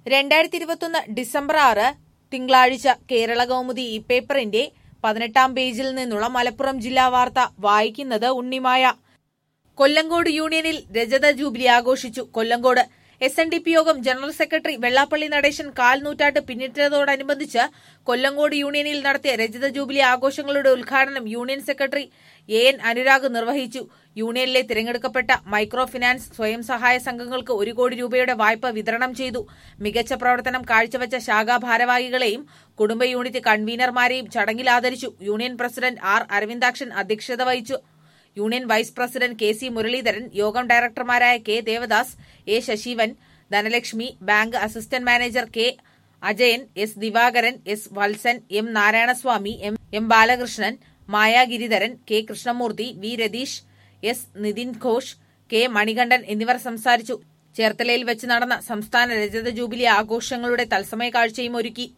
രണ്ടായിരത്തി ഇരുപത്തൊന്ന് ഡിസംബർ ആറ് തിങ്കളാഴ്ച കേരള കൗമുദി ഈ പേപ്പറിന്റെ പതിനെട്ടാം പേജിൽ നിന്നുള്ള മലപ്പുറം ജില്ലാ വാർത്ത വായിക്കുന്നത് ഉണ്ണിമായ കൊല്ലങ്കോട് യൂണിയനിൽ രജത ജൂബിലി ആഘോഷിച്ചു Kollengode S N D P യോഗം ജനറൽ സെക്രട്ടറി വെള്ളാപ്പള്ളി നടേശൻ കാൽ നൂറ്റാണ്ട് പിന്നിട്ടതോടനുബന്ധിച്ച് കൊല്ലങ്കോട് യൂണിയനിൽ നടത്തിയ രജത ജൂബിലി ആഘോഷങ്ങളുടെ ഉദ്ഘാടനം union secretary A N Anurag നിർവഹിച്ചു യൂണിയനിലെ തിരഞ്ഞെടുക്കപ്പെട്ട മൈക്രോ ഫിനാൻസ് സ്വയം സഹായ സംഘങ്ങൾക്ക് ഒരു കോടി രൂപയുടെ വായ്പ വിതരണം ചെയ്തു മികച്ച പ്രവർത്തനം കാഴ്ചവെച്ച ശാഖാ ഭാരവാഹികളെയും കുടുംബ യൂണിറ്റ് കൺവീനർമാരെയും ചടങ്ങിൽ ആദരിച്ചു യൂണിയൻ പ്രസിഡന്റ് ആർ അരവിന്ദാക്ഷൻ അധ്യക്ഷത വഹിച്ചു union vice president K C Muraleedharan യോഗം ഡയറക്ടർമാരായ K Devadas A Sasivan Dhanalakshmi bank assistant manager K Ajayan S Divakaran S Valsan M Narayanaswamy M M Balakrishnan Maya Giridharan K Krishnamoorthy V Ratheesh S Nithin Ghosh K Manikandan എന്നിവർ സംസാരിച്ചു ചേർത്തലയിൽ വെച്ച് നടന്ന സംസ്ഥാന രജത ജൂബിലി ആഘോഷങ്ങളുടെ തത്സമയ കാഴ്ചയും ഒരുക്കി